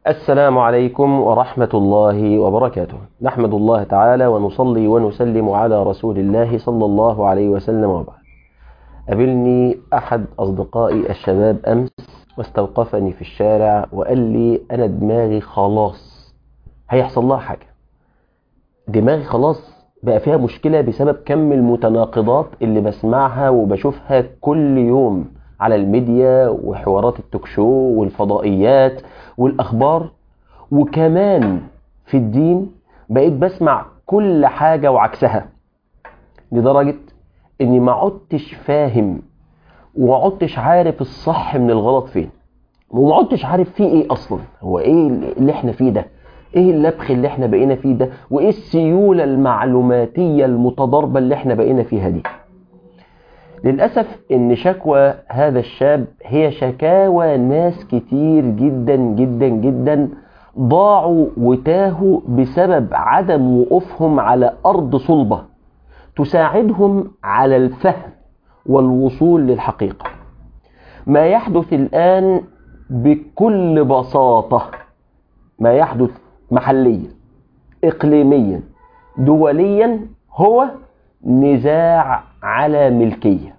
السلام عليكم ورحمة الله وبركاته نحمد الله تعالى ونصلي ونسلم على رسول الله صلى الله عليه وسلم وبعد قابلني أحد أصدقائي الشباب أمس واستوقفني في الشارع وقال لي أنا دماغي خلاص هيحصل لها حاجة دماغي خلاص بقى فيها مشكلة بسبب كم المتناقضات اللي بسمعها وبشوفها كل يوم على الميديا وحوارات التوكشو والفضائيات والأخبار وكمان في الدين بقيت بسمع كل حاجة وعكسها لدرجة اني ما عدتش فاهم وما عدتش عارف الصح من الغلط فين وما عدتش عارف فيه ايه اصلا هو ايه اللي احنا فيه ده ايه اللبخ اللي احنا بقينا فيه ده وايه السيولة المعلوماتية المتضاربة اللي احنا بقينا فيها دي للأسف ان شكوى هذا الشاب هي شكاوى ناس كتير جدا جدا جدا ضاعوا وتاهوا بسبب عدم وقوفهم على أرض صلبة تساعدهم على الفهم والوصول للحقيقة ما يحدث الآن بكل بساطة ما يحدث محليا إقليميا دوليا هو نزاع على ملكية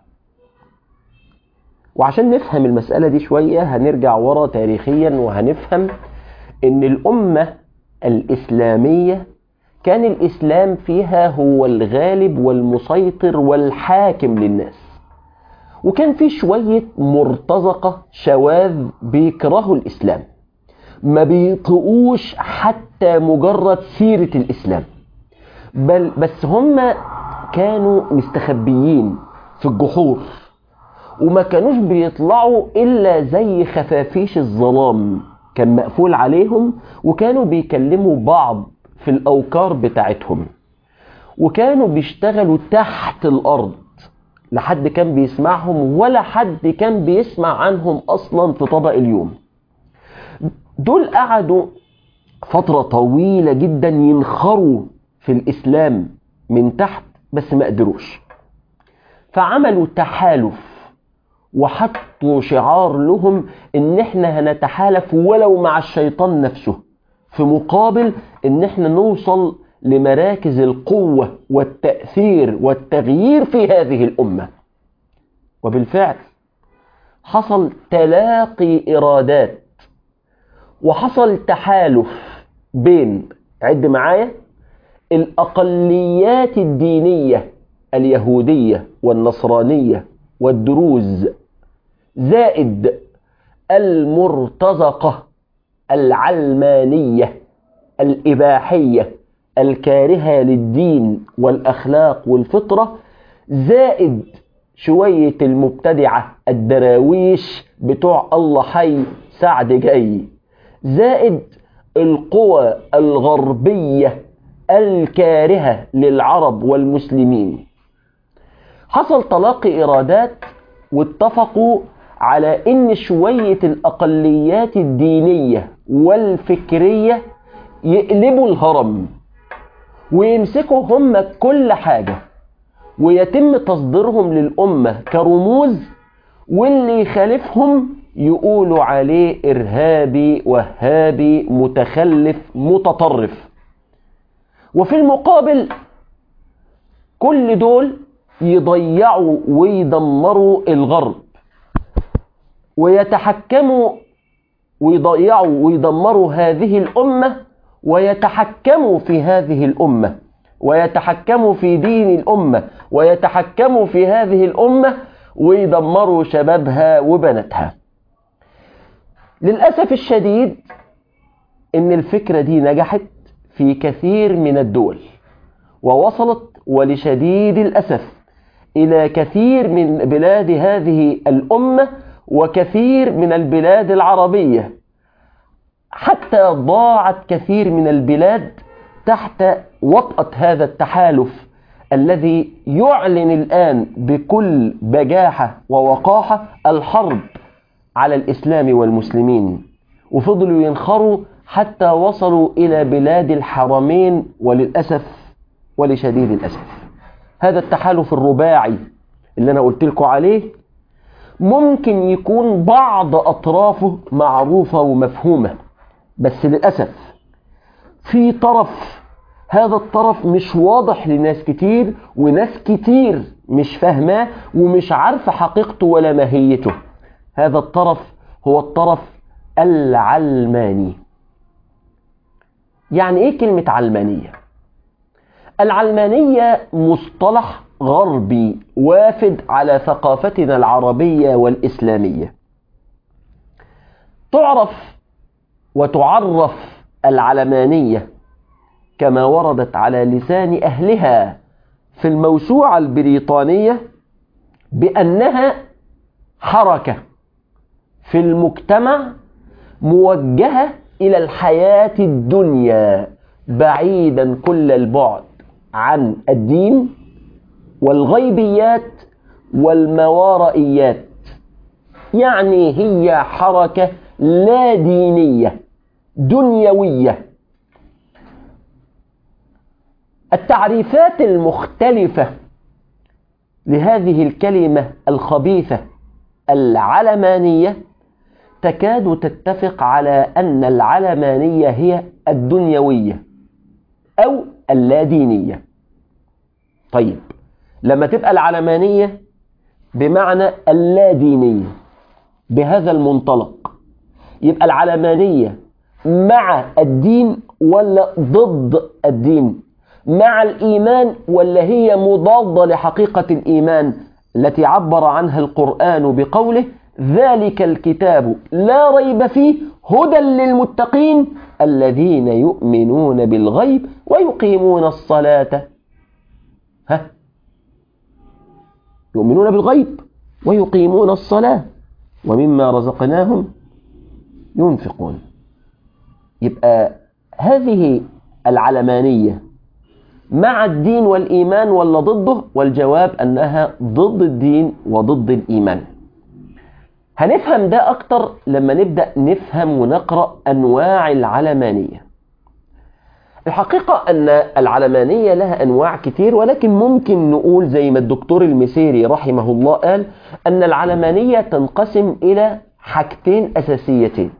وعشان نفهم المسألة دي شوية هنرجع ورا تاريخيا وهنفهم ان الأمة الإسلامية كان الإسلام فيها هو الغالب والمسيطر والحاكم للناس وكان في شوية مرتزقة شواذ بيكرهوا الإسلام ما بيطقوش حتى مجرد سيرة الإسلام بل بس هم كانوا مستخبيين في الجحور وما كانوش بيطلعوا إلا زي خفافيش الظلام كان مقفول عليهم وكانوا بيكلموا بعض في الأوكار بتاعتهم وكانوا بيشتغلوا تحت الأرض لحد كان بيسمعهم ولا حد كان بيسمع عنهم أصلا في طبق اليوم دول قعدوا فترة طويلة جدا ينخروا في الإسلام من تحت بس ما قدروش فعملوا تحالف وحطوا شعار لهم ان احنا هنتحالف ولو مع الشيطان نفسه في مقابل ان احنا نوصل لمراكز القوة والتأثير والتغيير في هذه الأمة وبالفعل حصل تلاقي إرادات وحصل تحالف بين عد معايا الأقليات الدينية اليهودية والنصرانية والدروز زائد المرتزقة العلمانية الإباحية الكارهة للدين والأخلاق والفطرة زائد شوية المبتدعة الدراويش بتوع الله حي سعد جاي زائد القوى الغربية الكارهة للعرب والمسلمين حصل تلاقي إرادات واتفقوا على ان شوية الاقليات الدينية والفكرية يقلبوا الهرم ويمسكوا هم كل حاجة ويتم تصديرهم للأمة كرموز واللي يخالفهم يقولوا عليه إرهابي وهابي متخلف متطرف وفي المقابل كل دول يضيعوا ويدمروا الغرب ويتحكموا ويضيعوا ويدمروا هذه الأمة ويتحكموا في هذه الأمة ويتحكموا في دين الأمة ويتحكموا في هذه الأمة ويدمروا شبابها وبناتها للأسف الشديد إن الفكرة دي نجحت في كثير من الدول ووصلت ولشديد الأسف إلى كثير من بلاد هذه الأمة وكثير من البلاد العربية حتى ضاعت كثير من البلاد تحت وطأة هذا التحالف الذي يعلن الآن بكل بجاحة ووقاحة الحرب على الإسلام والمسلمين وفضلوا ينخروا حتى وصلوا إلى بلاد الحرمين وللأسف ولشديد الأسف هذا التحالف الرباعي اللي أنا قلت لكم عليه ممكن يكون بعض أطرافه معروفة ومفهومة بس للأسف في طرف هذا الطرف مش واضح لناس كتير وناس كتير مش فاهماه ومش عارفة حقيقته ولا ماهيته هذا الطرف هو الطرف العلماني يعني ايه كلمة علمانية العلمانية مصطلح غربي وافد على ثقافتنا العربية والإسلامية تعرف وتعرف العلمانية كما وردت على لسان أهلها في الموسوعة البريطانية بأنها حركة في المجتمع موجهة إلى الحياة الدنيا بعيدا كل البعد عن الدين والغيبيات والموارئيات يعني هي حركة لا دينية دنيوية التعريفات المختلفة لهذه الكلمة الخبيثة العلمانية تكاد تتفق على أن العلمانية هي الدنيوية أو اللادينية طيب لما تبقى العلمانية بمعنى اللادينية بهذا المنطلق يبقى العلمانية مع الدين ولا ضد الدين مع الإيمان ولا هي مضادة لحقيقة الإيمان التي عبر عنها القرآن بقوله ذلك الكتاب لا ريب فيه هدى للمتقين الذين يؤمنون بالغيب ويقيمون الصلاة ها يؤمنون بالغيب ويقيمون الصلاة ومما رزقناهم ينفقون يبقى هذه العلمانية مع الدين والإيمان ولا ضده والجواب أنها ضد الدين وضد الإيمان هنفهم ده أكتر لما نبدأ نفهم ونقرأ أنواع العلمانية الحقيقة أن العلمانية لها أنواع كتير ولكن ممكن نقول زي ما الدكتور المسيري رحمه الله قال أن العلمانية تنقسم إلى حاجتين أساسيتين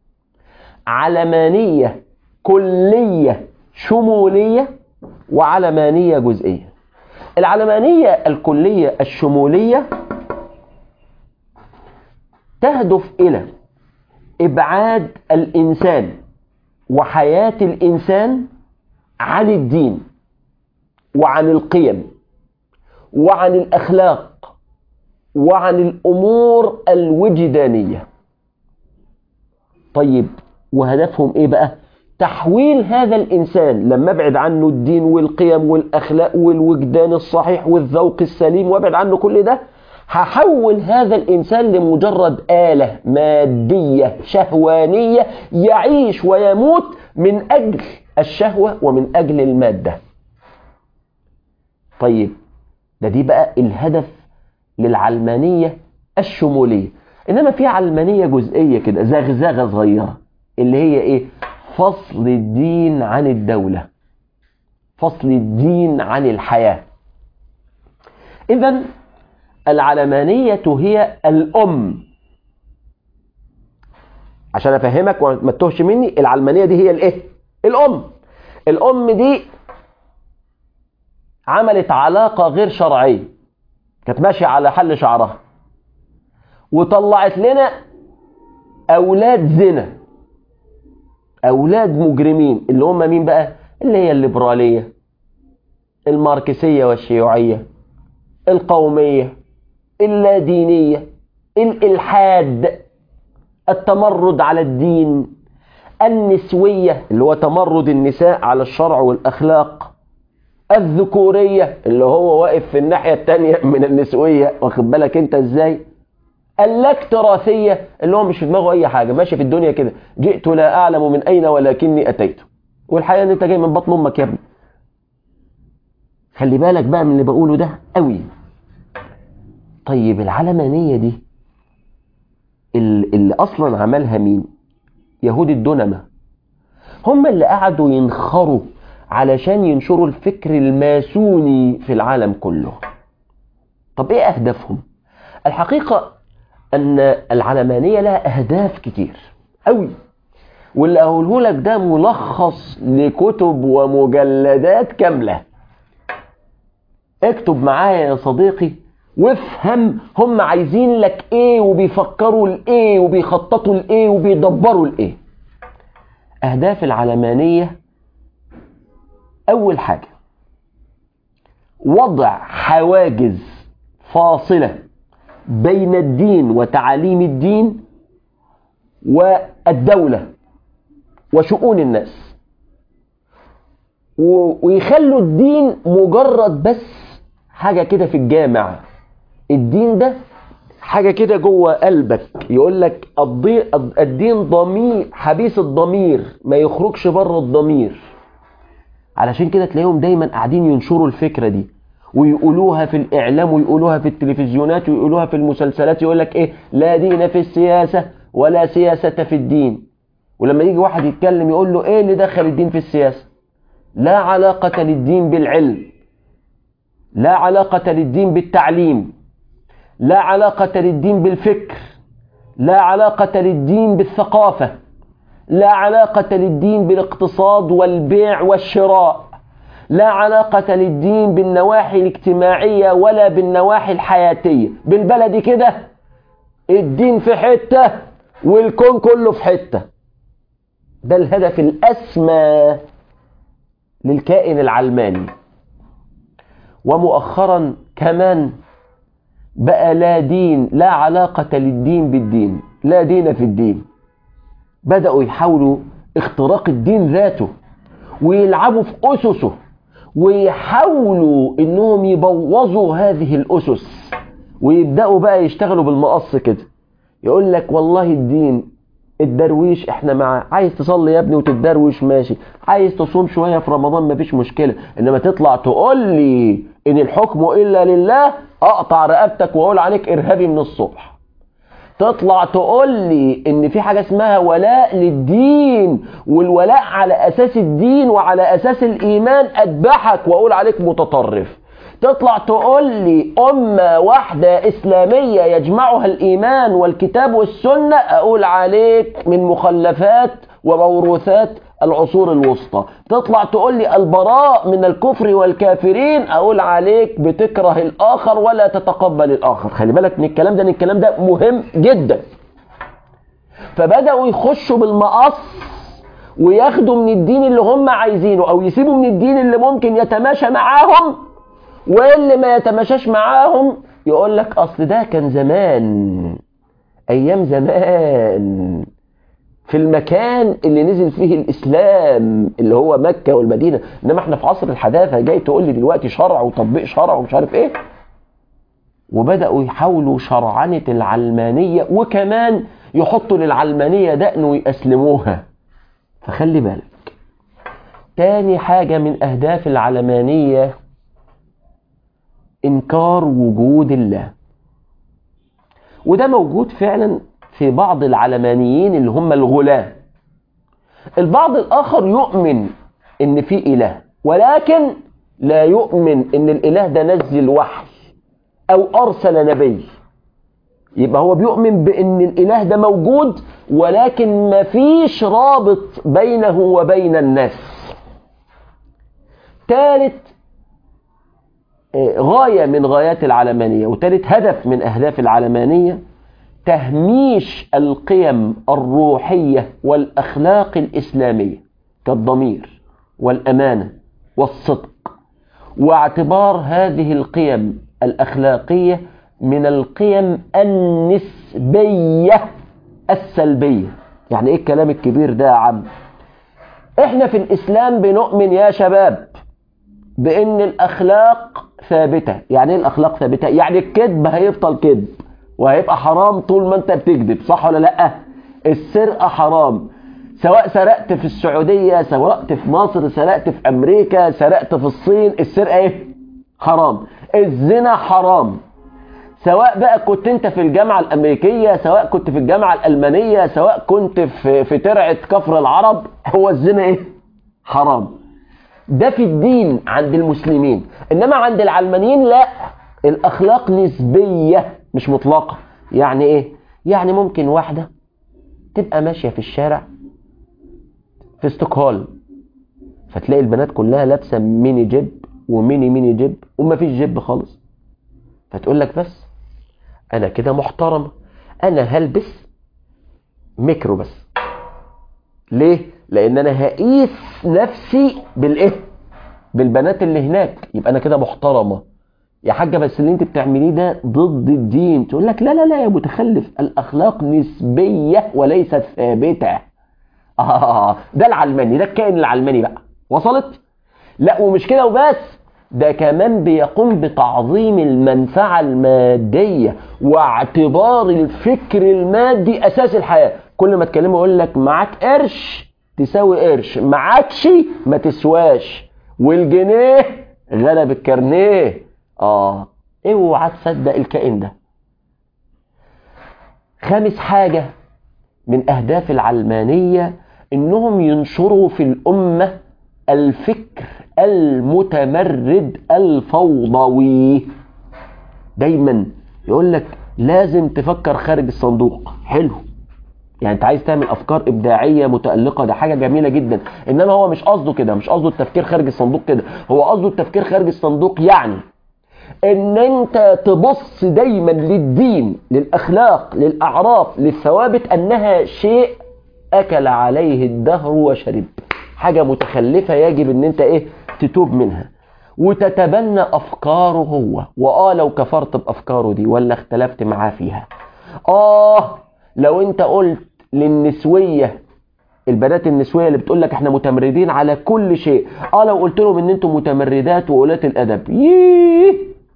علمانية كلية شمولية وعلمانية جزئية العلمانية الكلية الشمولية تهدف إلى إبعاد الإنسان وحياة الإنسان عن الدين وعن القيم وعن الأخلاق وعن الأمور الوجدانية طيب وهدفهم إيه بقى؟ تحويل هذا الإنسان لما ابعد عنه الدين والقيم والأخلاق والوجدان الصحيح والذوق السليم وابعد عنه كل ده هحول هذا الإنسان لمجرد آلة مادية شهوانية يعيش ويموت من أجل الشهوة ومن أجل المادة طيب ده دي بقى الهدف للعلمانية الشمولية إنما في علمانية جزئية كده زغزغة صغيرة اللي هي إيه فصل الدين عن الدولة فصل الدين عن الحياة إذا العلمانية هي الأم عشان أفهمك وما تتوهش مني العلمانية دي هي الإيه؟ الأم الأم دي عملت علاقة غير شرعية كانت ماشية على حل شعرها وطلعت لنا أولاد زنا أولاد مجرمين اللي هم مين بقى اللي هي الليبرالية الماركسية والشيوعية القومية اللادينية الإلحاد التمرد على الدين النسوية اللي هو تمرد النساء على الشرع والأخلاق الذكورية اللي هو واقف في الناحية التانية من النسوية واخد بالك انت ازاي اللاكتراثية اللي هو مش في دماغه اي حاجة ماشي في الدنيا كده جئت لا اعلم من اين ولكني اتيت والحقيقة ان انت جاي من بطن امك يا ابني خلي بالك بقى من اللي بقوله ده قوي طيب العلمانية دي اللي اصلا عملها مين يهود الدنمة هم اللي قعدوا ينخروا علشان ينشروا الفكر الماسوني في العالم كله طب ايه اهدافهم الحقيقة ان العلمانية لها اهداف كتير قوي واللي اقوله لك ده ملخص لكتب ومجلدات كامله اكتب معايا يا صديقي وافهم هم عايزين لك ايه وبيفكروا لايه وبيخططوا لايه وبيدبروا لايه اهداف العلمانيه اول حاجه وضع حواجز فاصله بين الدين وتعاليم الدين والدوله وشؤون الناس ويخلوا الدين مجرد بس حاجه كده في الجامع الدين ده حاجة كده جوه قلبك يقول لك الدين ضمير حبيس الضمير ما يخرجش بره الضمير علشان كده تلاقيهم دايما قاعدين ينشروا الفكرة دي ويقولوها في الإعلام ويقولوها في التلفزيونات ويقولوها في المسلسلات يقول لك إيه لا دين في السياسة ولا سياسة في الدين ولما يجي واحد يتكلم يقول له إيه اللي دخل الدين في السياسة لا علاقة للدين بالعلم لا علاقة للدين بالتعليم لا علاقة للدين بالفكر لا علاقة للدين بالثقافة لا علاقة للدين بالاقتصاد والبيع والشراء لا علاقة للدين بالنواحي الاجتماعية ولا بالنواحي الحياتية بالبلدي كده الدين في حتة والكون كله في حتة ده الهدف الأسمى للكائن العلماني ومؤخرا كمان بقى لا دين لا علاقة للدين بالدين لا دين في الدين بدأوا يحاولوا اختراق الدين ذاته ويلعبوا في أسسه ويحاولوا انهم يبوظوا هذه الأسس ويبدأوا بقى يشتغلوا بالمقص كده يقول لك والله الدين الدرويش احنا مع عايز تصلي يا ابني وتتدروش ماشي عايز تصوم شوية في رمضان مفيش مشكلة انما تطلع تقول لي ان الحكم الا لله اقطع رقبتك واقول عليك ارهابي من الصبح تطلع تقول لي ان في حاجة اسمها ولاء للدين والولاء على اساس الدين وعلى اساس الايمان اذبحك واقول عليك متطرف تطلع تقول لي أمة واحدة إسلامية يجمعها الإيمان والكتاب والسنة أقول عليك من مخلفات وموروثات العصور الوسطى تطلع تقول لي البراء من الكفر والكافرين أقول عليك بتكره الآخر ولا تتقبل الآخر خلي بالك من الكلام ده ان الكلام ده مهم جدا فبدأوا يخشوا بالمقص وياخدوا من الدين اللي هم عايزينه أو يسيبوا من الدين اللي ممكن يتماشى معاهم واللي ما يتماشاش معاهم يقول لك اصل ده كان زمان ايام زمان في المكان اللي نزل فيه الاسلام اللي هو مكة والمدينة انما احنا في عصر الحداثة جاي تقول لي دلوقتي شرع وتطبيق شرع ومش عارف ايه وبدأوا يحاولوا شرعنة العلمانية وكمان يحطوا للعلمانية دقن ويأسلموها فخلي بالك تاني حاجة من أهداف العلمانية إنكار وجود الله وده موجود فعلا في بعض العلمانيين اللي هم الغلاة البعض الآخر يؤمن إن في إله ولكن لا يؤمن إن الإله ده نزل وحي أو أرسل نبي يبقى هو بيؤمن بإن الإله ده موجود ولكن مفيش رابط بينه وبين الناس ثالث غاية من غايات العلمانية وثالث هدف من أهداف العلمانية تهميش القيم الروحية والأخلاق الإسلامية كالضمير والأمانة والصدق واعتبار هذه القيم الأخلاقية من القيم النسبية السلبية يعني إيه الكلام الكبير ده يا عم إحنا في الإسلام بنؤمن يا شباب بأن الأخلاق ثابتة يعني ايه الأخلاق ثابتة يعني الكذب هيفضل كذب وهيبقى حرام طول ما انت بتكذب صح ولا لا السرقة حرام سواء سرقت في السعودية سرقت في مصر سرقت في أمريكا سرقت في الصين السرقة ايه حرام الزنا حرام سواء بقى كنت انت في الجامعة الأمريكية سواء كنت في الجامعة الألمانية سواء كنت في, في ترعة كفر العرب هو الزنا ايه حرام ده في الدين عند المسلمين انما عند العلمانيين لا الاخلاق نسبية مش مطلقة يعني ايه يعني ممكن واحدة تبقى ماشية في الشارع في ستوكهولم فتلاقي البنات كلها لابسه ميني جيب وميني ميني جيب وما فيش جيب خالص فتقول لك بس انا كده محترمه انا هلبس ميكرو بس ليه لان انا هقيس نفسي بالايه بالبنات اللي هناك يبقى انا كده محترمه يا حاجه بس اللي انت بتعمليه ده ضد الدين تقول لك لا لا لا يا متخلف الاخلاق نسبيه وليست ثابته اه ده العلماني ده الكائن العلماني بقى وصلت لا ومش كده وبس ده كمان بيقوم بتعظيم المنفعة المادية واعتبار الفكر المادي أساس الحياة كل ما تكلمه يقول لك معاك قرش تساوي قرش معاكش ما تسواش والجنيه غلب الكارنيه اه اوعى تصدق الكائن ده خامس حاجة من أهداف العلمانية إنهم ينشروا في الأمة الفكر المتمرد الفوضوي دايما يقول لك لازم تفكر خارج الصندوق حلو يعني انت عايز تعمل افكار ابداعيه متالقه ده حاجه جميله جدا انما هو مش قصده كده مش قصده التفكير خارج الصندوق كده هو قصده التفكير خارج الصندوق يعني ان انت تبص دايما للدين للاخلاق للاعراف للثوابت انها شيء اكل عليه الدهر وشرب حاجة متخلفة يجب ان انت ايه تتوب منها وتتبنى افكاره هو واه لو كفرت بافكاره دي ولا اختلفت معاه فيها اه لو انت قلت للنسوية البنات النسوية اللي بتقول لك احنا متمردين على كل شيء اه لو قلت لهم ان انتم متمردات وقلات الادب ييه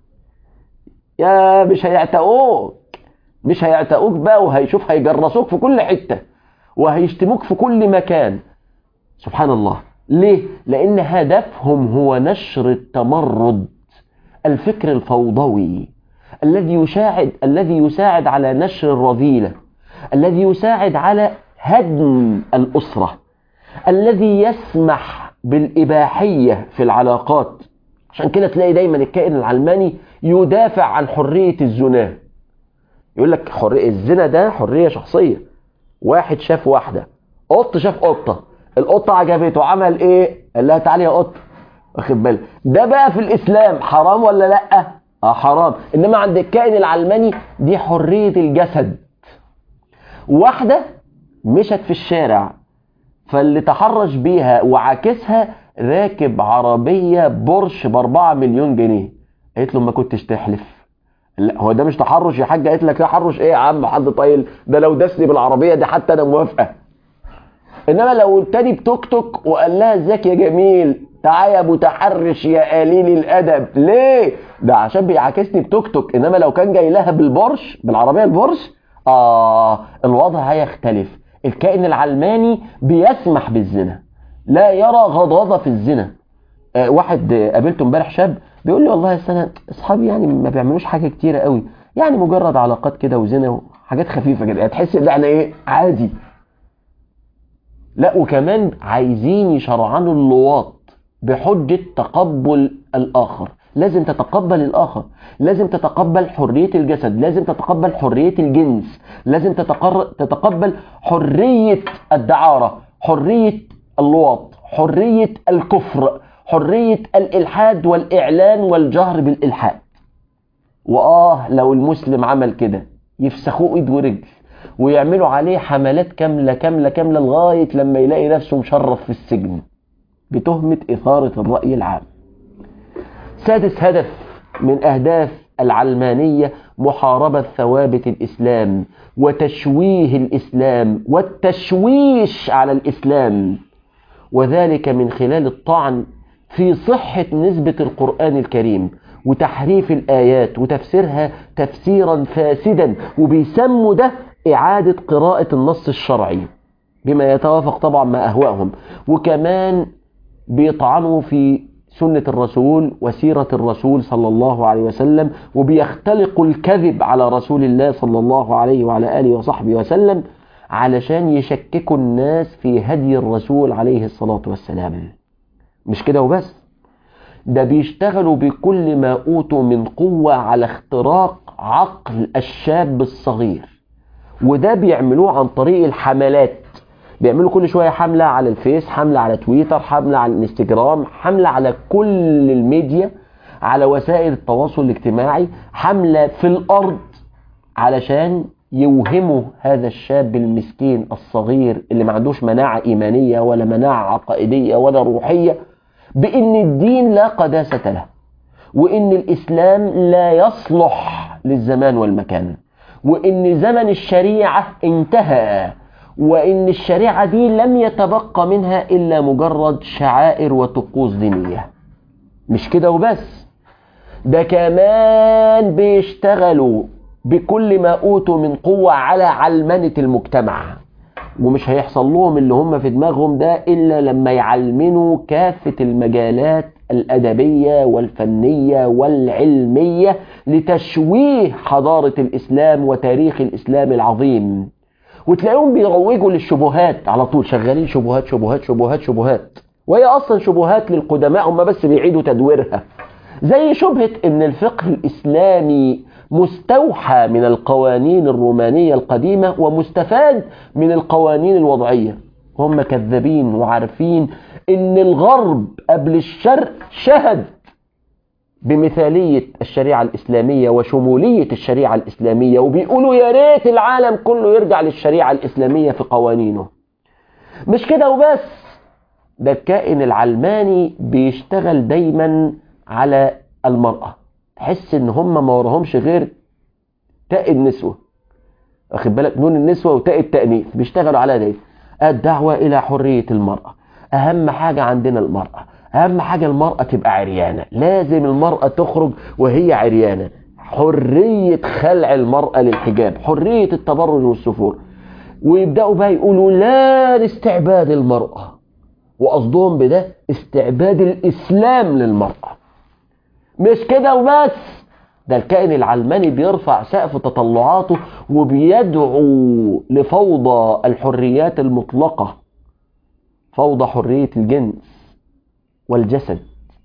يا مش هيعتقوك مش هيعتقوك بقى وهيشوف هيجرسوك في كل حتة وهيشتموك في كل مكان سبحان الله ليه؟ لأن هدفهم هو نشر التمرد الفكر الفوضوي الذي يساعد الذي يساعد على نشر الرذيلة الذي يساعد على هدم الأسرة الذي يسمح بالإباحية في العلاقات عشان كده تلاقي دايما الكائن العلماني يدافع عن حرية الزنا يقول لك حرية الزنا ده حرية شخصية واحد شاف واحدة قط شاف قطة القطة عجبته عمل ايه قال لها تعالي يا قطة واخد بالك ده بقى في الاسلام حرام ولا لا اه حرام انما عند الكائن العلماني دي حرية الجسد واحدة مشت في الشارع فاللي تحرش بيها وعاكسها راكب عربية بورش باربعة مليون جنيه قالت له ما كنتش تحلف لا هو ده مش تحرش يا حاج قالت لك تحرش ايه يا عم حد طايل ده لو دسني بالعربية دي حتى انا موافقة انما لو التاني بتوك توك وقال لها ازيك يا جميل تعالى يا متحرش يا قليل الادب ليه ده عشان بيعاكسني بتوك توك انما لو كان جاي لها بالبورش بالعربيه البورش اه الوضع هيختلف الكائن العلماني بيسمح بالزنا لا يرى غضاضه في الزنا آه واحد آه، قابلته امبارح شاب بيقول لي والله أصل انا اصحابي يعني ما بيعملوش حاجه كتيره قوي يعني مجرد علاقات كده وزنا وحاجات خفيفه كده يعني تحس ان احنا ايه عادي لا وكمان عايزين يشرعنوا اللواط بحجة تقبل الآخر لازم تتقبل الآخر لازم تتقبل حرية الجسد لازم تتقبل حرية الجنس لازم تتقر... تتقبل حرية الدعارة حرية اللواط حرية الكفر حرية الإلحاد والإعلان والجهر بالإلحاد وآه لو المسلم عمل كده يفسخوه إيد ورجل ويعملوا عليه حملات كاملة كاملة كاملة لغاية لما يلاقي نفسه مشرف في السجن بتهمة إثارة الرأي العام سادس هدف من أهداف العلمانية محاربة ثوابت الإسلام وتشويه الإسلام والتشويش على الإسلام وذلك من خلال الطعن في صحة نسبة القرآن الكريم وتحريف الآيات وتفسيرها تفسيرا فاسدا وبيسموا ده إعادة قراءة النص الشرعي بما يتوافق طبعا مع أهوائهم وكمان بيطعنوا في سنة الرسول وسيرة الرسول صلى الله عليه وسلم وبيختلقوا الكذب على رسول الله صلى الله عليه وعلى آله وصحبه وسلم علشان يشككوا الناس في هدي الرسول عليه الصلاة والسلام مش كده وبس ده بيشتغلوا بكل ما أوتوا من قوة على اختراق عقل الشاب الصغير وده بيعملوه عن طريق الحملات بيعملوا كل شوية حملة على الفيس حملة على تويتر حملة على الانستجرام حملة على كل الميديا على وسائل التواصل الاجتماعي حملة في الأرض علشان يوهموا هذا الشاب المسكين الصغير اللي ما عندوش مناعة إيمانية ولا مناعة عقائدية ولا روحية بأن الدين لا قداسة له وأن الإسلام لا يصلح للزمان والمكان وأن زمن الشريعة انتهى وأن الشريعة دي لم يتبقى منها إلا مجرد شعائر وطقوس دينية مش كده وبس ده كمان بيشتغلوا بكل ما أوتوا من قوة على علمنة المجتمع ومش هيحصل لهم اللي هم في دماغهم ده إلا لما يعلمنوا كافة المجالات الأدبية والفنية والعلمية لتشويه حضارة الإسلام وتاريخ الإسلام العظيم وتلاقيهم بيروجوا للشبهات على طول شغالين شبهات شبهات شبهات شبهات وهي أصلا شبهات للقدماء هم بس بيعيدوا تدويرها زي شبهة ان الفقه الإسلامي مستوحى من القوانين الرومانية القديمة ومستفاد من القوانين الوضعية هم كذابين وعارفين ان الغرب قبل الشرق شهد بمثالية الشريعة الإسلامية وشمولية الشريعة الإسلامية وبيقولوا يا ريت العالم كله يرجع للشريعة الإسلامية في قوانينه مش كده وبس ده الكائن العلماني بيشتغل دايما على المرأة تحس ان هم ما وراهمش غير تاء النسوة واخد بالك نون النسوة وتاء التأنيث بيشتغلوا على ده الدعوة إلى حرية المرأة أهم حاجة عندنا المرأة أهم حاجة المرأة تبقى عريانة لازم المرأة تخرج وهي عريانة حرية خلع المرأة للحجاب حرية التبرج والسفور ويبدأوا بقى يقولوا لا لاستعباد المرأة وقصدهم بده استعباد الإسلام للمرأة مش كده وبس ده الكائن العلماني بيرفع سقف تطلعاته وبيدعو لفوضى الحريات المطلقة فوضى حرية الجنس والجسد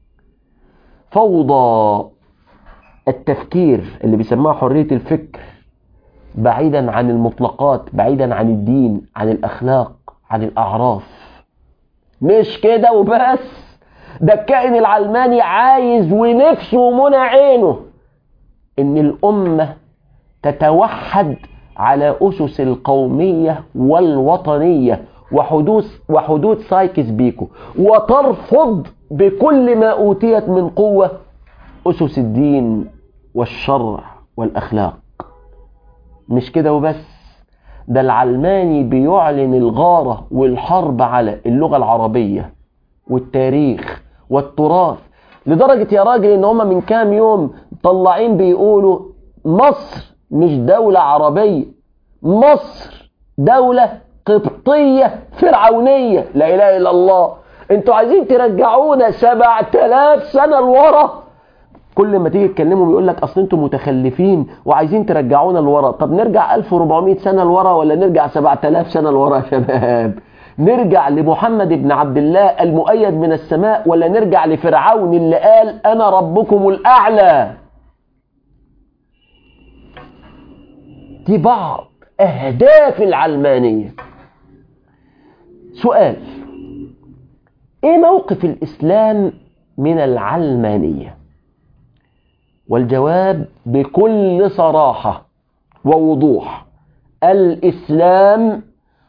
فوضى التفكير اللي بيسموها حرية الفكر بعيدا عن المطلقات بعيدا عن الدين عن الأخلاق عن الأعراف مش كده وبس ده الكائن العلماني عايز ونفسه ومنى عينه ان الامه تتوحد على اسس القوميه والوطنيه وحدود وحدود سايكس بيكو وترفض بكل ما اوتيت من قوه اسس الدين والشرع والاخلاق مش كده وبس ده العلماني بيعلن الغاره والحرب على اللغه العربيه والتاريخ والتراث لدرجة يا راجل ان هم من كام يوم طلعين بيقولوا مصر مش دولة عربية مصر دولة قبطية فرعونية لا اله الا الله انتوا عايزين ترجعونا سبعة آلاف سنة لورا كل ما تيجي تكلمهم بيقول لك اصل انتوا متخلفين وعايزين ترجعونا لورا طب نرجع 1400 سنة لورا ولا نرجع 7000 سنة لورا يا شباب نرجع لمحمد بن عبد الله المؤيد من السماء ولا نرجع لفرعون اللي قال أنا ربكم الأعلى دي بعض أهداف العلمانية سؤال إيه موقف الإسلام من العلمانية والجواب بكل صراحة ووضوح الإسلام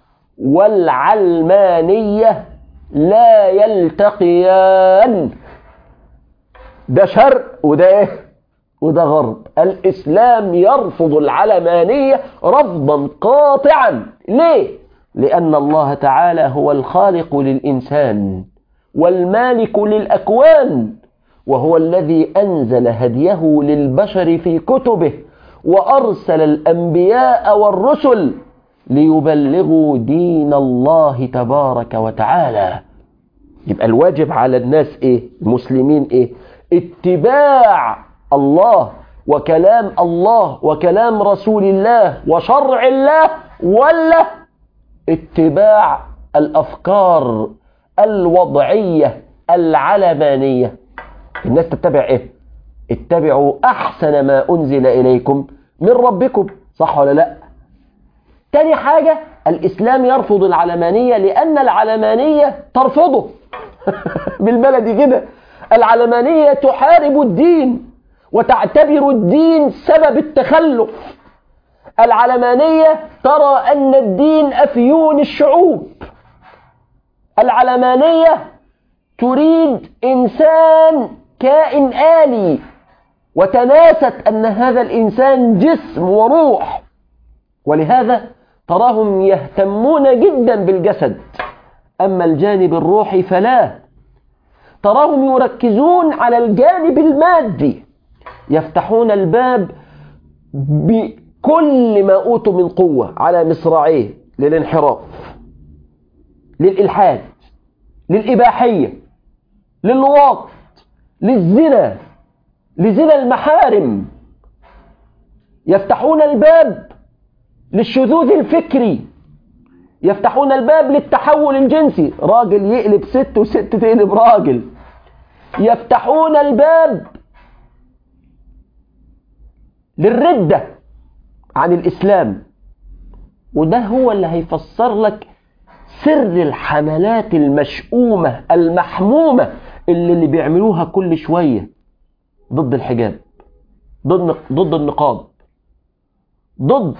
والعلمانية لا يلتقيان ده شرق وده ايه وده غرب الإسلام يرفض العلمانية رفضا قاطعا ليه لأن الله تعالى هو الخالق للإنسان والمالك للأكوان وهو الذي أنزل هديه للبشر في كتبه وأرسل الأنبياء والرسل ليبلغوا دين الله تبارك وتعالى يبقى الواجب على الناس ايه المسلمين ايه اتباع الله وكلام الله وكلام رسول الله وشرع الله ولا اتباع الافكار الوضعيه العلمانيه الناس تتبع ايه اتبعوا احسن ما انزل اليكم من ربكم صح ولا لا تاني حاجة الإسلام يرفض العلمانية لأن العلمانية ترفضه بالبلدي كده العلمانية تحارب الدين وتعتبر الدين سبب التخلف العلمانية ترى أن الدين أفيون الشعوب العلمانية تريد إنسان كائن آلي وتناست أن هذا الإنسان جسم وروح ولهذا تراهم يهتمون جدا بالجسد أما الجانب الروحي فلا تراهم يركزون على الجانب المادي يفتحون الباب بكل ما أوتوا من قوة على مصراعيه للانحراف للإلحاد للإباحية للواط للزنا لزنا المحارم يفتحون الباب للشذوذ الفكري يفتحون الباب للتحول الجنسي راجل يقلب ست وست تقلب راجل يفتحون الباب للردة عن الإسلام وده هو اللي هيفسر لك سر الحملات المشؤومة المحمومة اللي اللي بيعملوها كل شوية ضد الحجاب ضد ضد النقاب ضد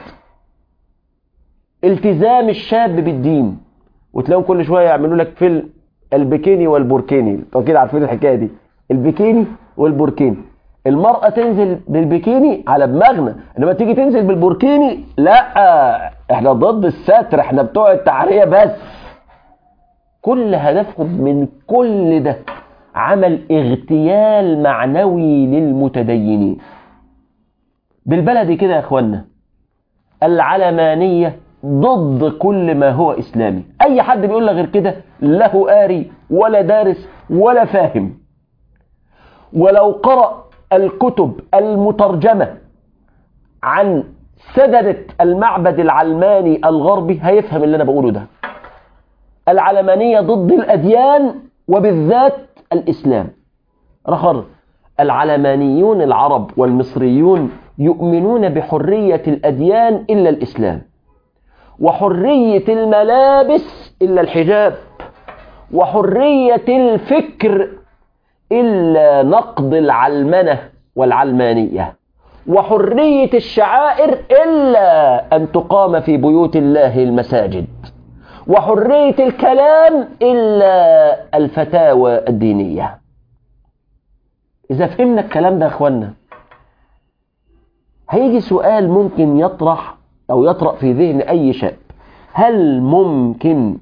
التزام الشاب بالدين وتلاقيهم كل شويه يعملوا لك فيلم البكيني والبوركيني انتوا كده عارفين الحكايه دي البكيني والبوركيني المرأة تنزل بالبكيني على دماغنا انما تيجي تنزل بالبوركيني لا احنا ضد الستر احنا بتوع التعرية بس كل هدفهم من كل ده عمل اغتيال معنوي للمتدينين بالبلدي كده يا اخوانا العلمانية ضد كل ما هو إسلامي أي حد بيقول لك غير كده لا هو قاري ولا دارس ولا فاهم ولو قرأ الكتب المترجمة عن سددة المعبد العلماني الغربي هيفهم اللي أنا بقوله ده العلمانية ضد الأديان وبالذات الإسلام رخر العلمانيون العرب والمصريون يؤمنون بحرية الأديان إلا الإسلام وحرية الملابس إلا الحجاب وحرية الفكر إلا نقد العلمنة والعلمانية وحرية الشعائر إلا أن تقام في بيوت الله المساجد وحرية الكلام إلا الفتاوى الدينية إذا فهمنا الكلام ده يا أخوانا هيجي سؤال ممكن يطرح أو يطرأ في ذهن أي شاب هل ممكن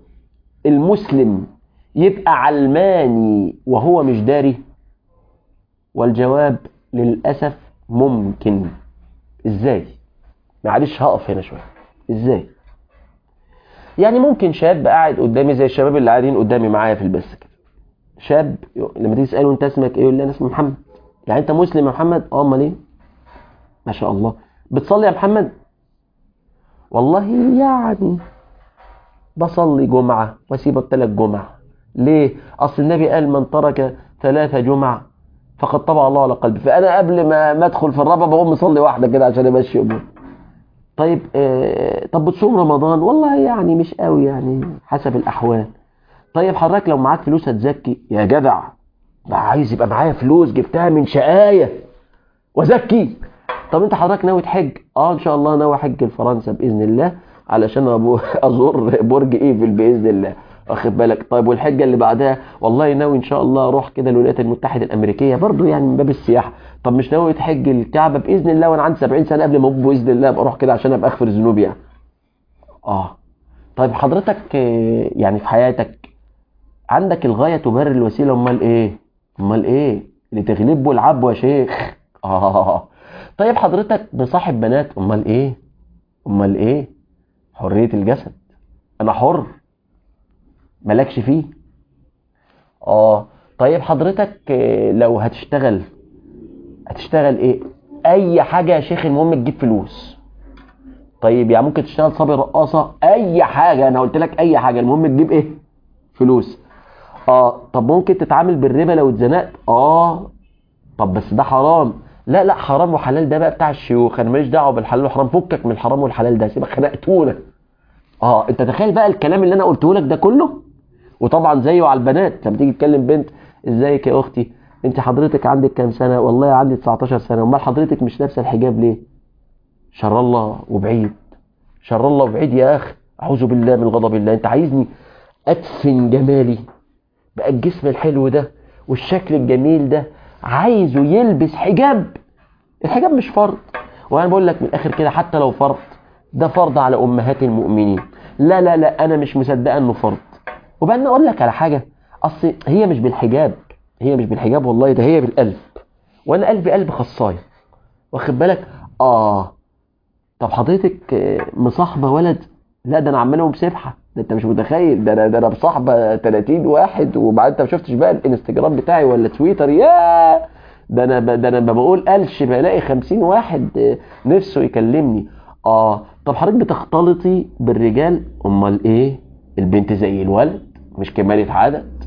المسلم يبقى علماني وهو مش داري والجواب للأسف ممكن إزاي معلش هقف هنا شوية إزاي يعني ممكن شاب قاعد قدامي زي الشباب اللي قاعدين قدامي معايا في البث كده شاب لما تيجي تساله انت اسمك ايه يقول لي انا اسمي محمد يعني انت مسلم يا محمد اه امال ايه ما شاء الله بتصلي يا محمد والله يعني بصلي جمعة واسيب الثلاث جمع ليه اصل النبي قال من ترك ثلاث جمع فقد طبع الله على قلبه فانا قبل ما ما ادخل في الرابعه بقوم مصلي واحده كده عشان امشي اموري طيب آه طب بتصوم رمضان والله يعني مش قوي يعني حسب الاحوال طيب حضرتك لو معاك فلوس هتزكي يا جدع ده عايز يبقى معايا فلوس جبتها من شقايه وزكي طب انت حضرتك ناوي تحج اه ان شاء الله ناوي احج لفرنسا باذن الله علشان أبو ازور برج ايفل باذن الله واخد بالك طيب والحجه اللي بعدها والله ناوي ان شاء الله اروح كده الولايات المتحده الامريكيه برضو يعني من باب السياحه طب مش ناوي تحج الكعبه باذن الله وانا عندي 70 سنه قبل ما اموت باذن الله ابقى اروح كده عشان ابقى اغفر ذنوبي يعني اه طيب حضرتك يعني في حياتك عندك الغايه تبرر الوسيله امال ايه امال ايه لتغلبوا العبوا يا شيخ اه طيب حضرتك بصاحب بنات امال ايه امال ايه حريه الجسد انا حر مالكش فيه اه طيب حضرتك لو هتشتغل هتشتغل ايه اي حاجه يا شيخ المهم تجيب فلوس طيب يعني ممكن تشتغل صبي رقاصه اي حاجه انا قلت لك اي حاجه المهم تجيب ايه فلوس اه طب ممكن تتعامل بالربا لو اتزنقت اه طب بس ده حرام لا لا حرام وحلال ده بقى بتاع الشيوخ انا ماليش دعوه بالحلال والحرام فكك من الحرام والحلال ده سيبك خنقتونا اه انت تخيل بقى الكلام اللي انا قلته لك ده كله وطبعا زيه على البنات لما تيجي تكلم بنت ازيك يا اختي انت حضرتك عندك كام سنه والله عندي 19 سنه امال حضرتك مش لابسه الحجاب ليه شر الله وبعيد شر الله وبعيد يا اخ اعوذ بالله من غضب الله انت عايزني ادفن جمالي بقى الجسم الحلو ده والشكل الجميل ده عايزه يلبس حجاب الحجاب مش فرض وانا بقول لك من الاخر كده حتى لو فرض ده فرض على امهات المؤمنين لا لا لا انا مش مصدقه انه فرض وبعدين اقول لك على حاجه اصل هي مش بالحجاب هي مش بالحجاب والله ده هي بالقلب وانا قلبي قلب خصايه واخد بالك اه طب حضرتك آه، مصاحبه ولد لا ده انا عماله بسبحه ده انت مش متخيل ده انا ده انا مصاحبه 30 واحد وبعدين انت ما شفتش بقى الانستجرام بتاعي ولا تويتر يا ده انا ب- ده انا لما بقول قلش بلاقي 50 واحد آه، نفسه يكلمني اه طب حضرتك بتختلطي بالرجال امال ايه البنت زي الولد مش كمالة عدد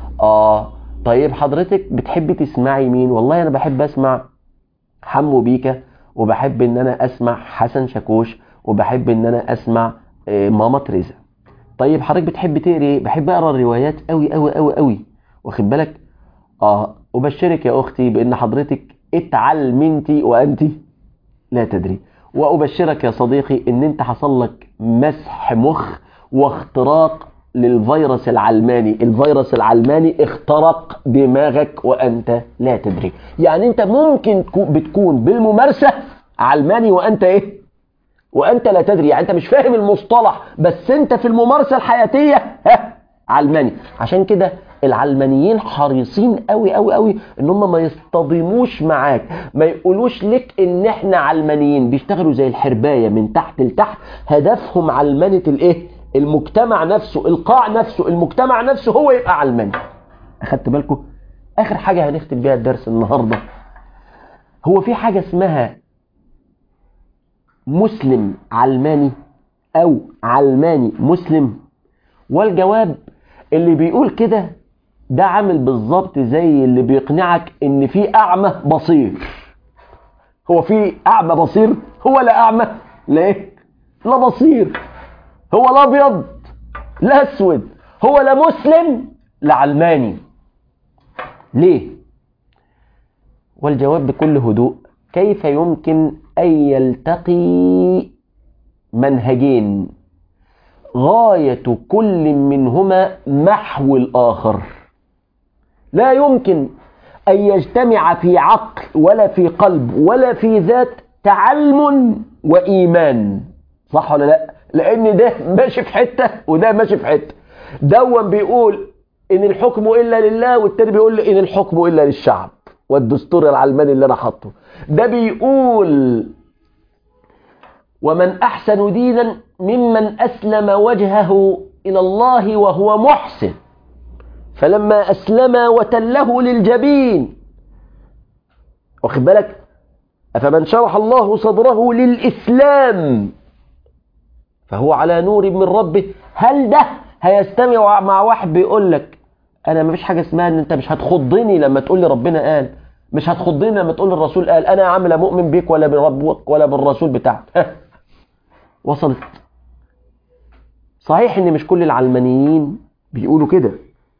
اه طيب حضرتك بتحبي تسمعي مين والله انا بحب اسمع حمو بيكا وبحب ان انا اسمع حسن شاكوش وبحب ان انا اسمع آه، ماما تريزا طيب حضرتك بتحب تقري ايه بحب اقرا الروايات قوي قوي قوي قوي واخد بالك اه وبشرك يا اختي بان حضرتك اتعلمنتي وانت لا تدري وابشرك يا صديقي ان انت حصل لك مسح مخ واختراق للفيروس العلماني الفيروس العلماني اخترق دماغك وانت لا تدري يعني انت ممكن تكون- بتكون بالممارسة علماني وانت ايه وانت لا تدري يعني انت مش فاهم المصطلح بس انت في الممارسة الحياتية ها علماني عشان كده العلمانيين حريصين قوي قوي قوي ان هم ما يصطدموش معاك ما يقولوش لك ان احنا علمانيين بيشتغلوا زي الحرباية من تحت لتحت هدفهم علمانة الايه المجتمع نفسه القاع نفسه المجتمع نفسه هو يبقى علماني اخدت بالكم اخر حاجة هنختم بيها الدرس النهاردة هو في حاجة اسمها مسلم علماني او علماني مسلم والجواب اللي بيقول كده ده عامل بالظبط زي اللي بيقنعك ان في اعمى بصير هو في اعمى بصير هو لا اعمى لا ايه لا بصير هو لا ابيض لا اسود هو لا مسلم لا علماني ليه والجواب بكل هدوء كيف يمكن ان يلتقي منهجين غاية كل منهما محو الآخر لا يمكن أن يجتمع في عقل ولا في قلب ولا في ذات تعلم وإيمان صح ولا لا لأن ده ماشي في حتة وده ماشي في حتة دون بيقول إن الحكم إلا لله والتاني بيقول إن الحكم إلا للشعب والدستور العلماني اللي أنا حاطه ده بيقول ومن أحسن دينا ممن أسلم وجهه إلى الله وهو محسن فلما أسلم وتله للجبين واخد بالك أفمن شرح الله صدره للإسلام فهو على نور من ربه هل ده هيستمع مع واحد بيقول لك أنا مفيش حاجة اسمها إن أنت مش هتخضني لما تقول لي ربنا قال مش هتخضني لما تقول لي الرسول قال أنا يا عم لا مؤمن بيك ولا بربك ولا بالرسول بتاعك وصلت صحيح ان مش كل العلمانيين بيقولوا كده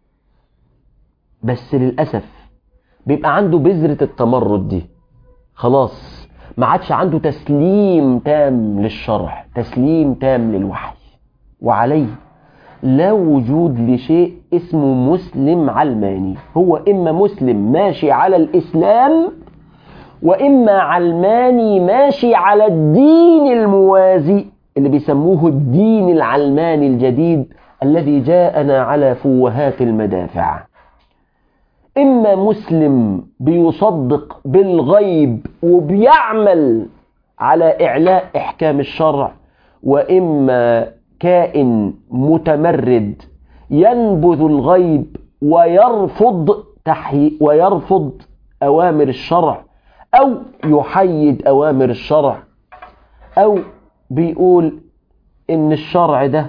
بس للأسف بيبقى عنده بذرة التمرد دي خلاص ما عادش عنده تسليم تام للشرع تسليم تام للوحي وعليه لا وجود لشيء اسمه مسلم علماني هو إما مسلم ماشي على الإسلام وإما علماني ماشي على الدين الموازي اللي بيسموه الدين العلماني الجديد الذي جاءنا على فوهات المدافع إما مسلم بيصدق بالغيب وبيعمل على إعلاء إحكام الشرع وإما كائن متمرد ينبذ الغيب ويرفض تحي ويرفض أوامر الشرع أو يحيد أوامر الشرع أو بيقول إن الشرع ده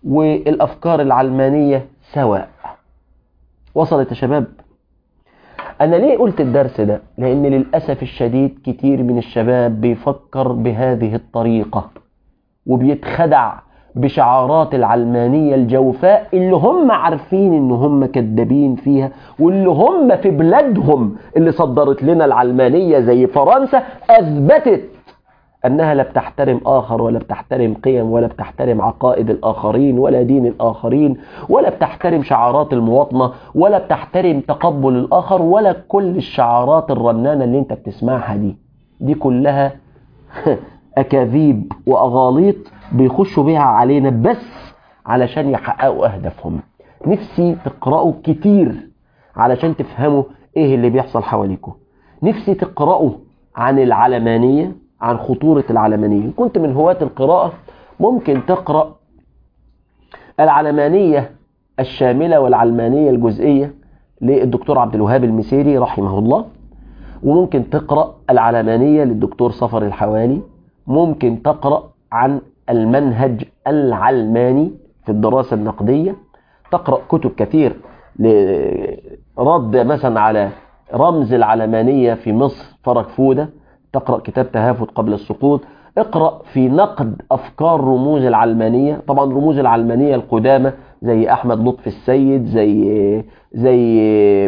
والأفكار العلمانية سواء وصلت يا شباب أنا ليه قلت الدرس ده؟ لأن للأسف الشديد كتير من الشباب بيفكر بهذه الطريقة وبيتخدع بشعارات العلمانية الجوفاء اللي هم عارفين ان هم كذابين فيها واللي هم في بلادهم اللي صدرت لنا العلمانية زي فرنسا اثبتت انها لا بتحترم اخر ولا بتحترم قيم ولا بتحترم عقائد الاخرين ولا دين الاخرين ولا بتحترم شعارات المواطنة ولا بتحترم تقبل الاخر ولا كل الشعارات الرنانة اللي انت بتسمعها دي دي كلها اكاذيب واغاليط بيخشوا بيها علينا بس علشان يحققوا اهدافهم نفسي تقرأوا كتير علشان تفهموا ايه اللي بيحصل حواليكم نفسي تقرأوا عن العلمانية عن خطورة العلمانية كنت من هواة القراءة ممكن تقرأ العلمانية الشاملة والعلمانية الجزئية للدكتور عبد الوهاب المسيري رحمه الله وممكن تقرأ العلمانية للدكتور صفر الحوالي ممكن تقرأ عن المنهج العلماني في الدراسة النقدية تقرأ كتب كثير لرد مثلا على رمز العلمانية في مصر فرج فودة تقرأ كتاب تهافت قبل السقوط اقرأ في نقد أفكار رموز العلمانية طبعا رموز العلمانية القدامى زي أحمد لطفي السيد زي زي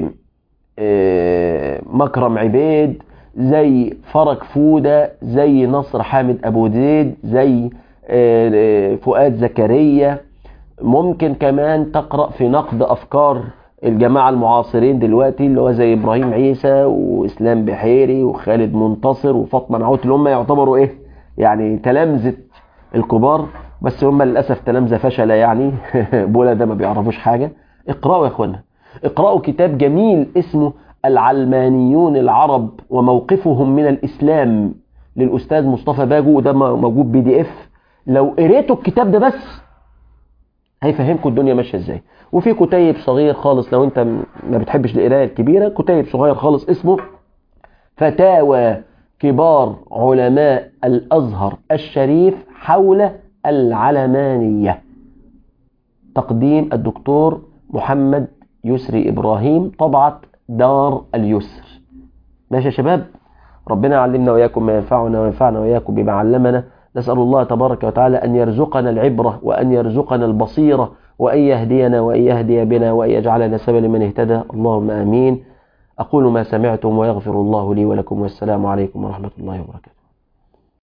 مكرم عبيد زي فرج فودة زي نصر حامد أبو زيد زي فؤاد زكريا ممكن كمان تقرأ في نقد أفكار الجماعة المعاصرين دلوقتي اللي هو زي إبراهيم عيسى وإسلام بحيري وخالد منتصر وفاطمة نعوت اللي هم يعتبروا إيه يعني تلامذة الكبار بس هم للأسف تلامذة فشلة يعني بولا ده ما بيعرفوش حاجة اقرأوا يا إخوانا اقرأوا كتاب جميل اسمه العلمانيون العرب وموقفهم من الإسلام للأستاذ مصطفى باجو وده موجود بي دي اف لو قريتوا الكتاب ده بس هيفهمكم الدنيا ماشيه ازاي وفي كتيب صغير خالص لو انت ما بتحبش القرايه الكبيره كتيب صغير خالص اسمه فتاوى كبار علماء الازهر الشريف حول العلمانيه تقديم الدكتور محمد يسري ابراهيم طبعه دار اليسر ماشي يا شباب ربنا يعلمنا وإياكم ما ينفعنا وينفعنا وإياكم بما علمنا نسأل الله تبارك وتعالى أن يرزقنا العبرة وأن يرزقنا البصيرة وأن يهدينا وأن يهدي بنا وأن يجعلنا سبب لمن اهتدى اللهم آمين أقول ما سمعتم ويغفر الله لي ولكم والسلام عليكم ورحمة الله وبركاته